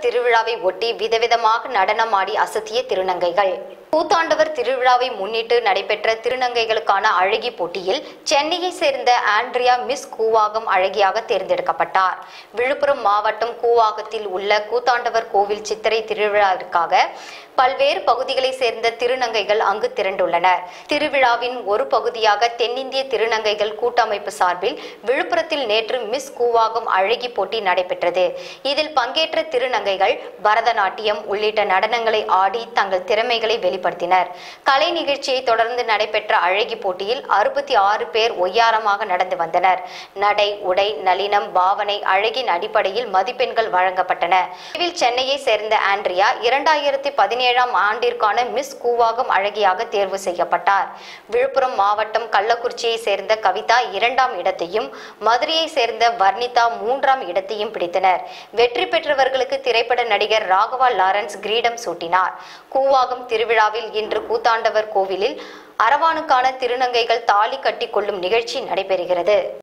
திருவிழாவை ஒட்டி விதவிதமாக நடனமாடி அசத்திய திருநங்கைகள் கூத்தாண்டவர் திருவிழாவை முன்னிட்டு நடைபெற்ற திருநங்கைகளுக்கான அழகி போட்டியில் சென்னையை சேர்ந்த ஆண்ட்ரியா மிஸ் கூவாகம் அழகியாக தேர்ந்தெடுக்கப்பட்டார் விழுப்புரம் மாவட்டம் கூவாகத்தில் உள்ள கூத்தாண்டவர் கோவில் சித்திரை திருவிழாவிற்காக பல்வேறு பகுதிகளை சேர்ந்த திருநங்கைகள் அங்கு திரண்டுள்ளனர் திருவிழாவின் ஒரு பகுதியாக தென்னிந்திய திருநங்கைகள் கூட்டமைப்பு சார்பில் விழுப்புரத்தில் நேற்று மிஸ் கூவாகம் அழகி போட்டி நடைபெற்றது இதில் பங்கேற்ற திருநங்கைகள் பரதநாட்டியம் உள்ளிட்ட நடனங்களை ஆடி தங்கள் திறமைகளை வெளிப்படுத்தினர் கலை நிகழ்ச்சியை தொடர்ந்து நடைபெற்ற அழகி போட்டியில் அறுபத்தி ஆறு பேர் ஒய்யாரமாக நடந்து வந்தனர் நடை உடை நளினம் பாவனை அழகின் அடிப்படையில் மதிப்பெண்கள் வழங்கப்பட்டன இதில் சென்னையை சேர்ந்த ஆண்ட்ரியா இரண்டாயிரத்தி பதினேழாம் ஆண்டிற்கான மிஸ் கூவாகம் அழகியாக தேர்வு செய்யப்பட்டார் விழுப்புரம் மாவட்டம் கள்ளக்குறிச்சியை சேர்ந்த கவிதா இரண்டாம் இடத்தையும் மதுரையை சேர்ந்த வர்ணிதா மூன்றாம் இடத்தையும் பிடித்தனர் வெற்றி பெற்றவர்களுக்கு திரைப்பட நடிகர் ராகவா லாரன்ஸ் கிரீடம் சூட்டினார் கூவாகம் திருவிழாவில் இன்று கூத்தாண்டவர் கோவிலில் அரவானுக்கான திருநங்கைகள் தாலி கட்டி கொள்ளும் நிகழ்ச்சி நடைபெறுகிறது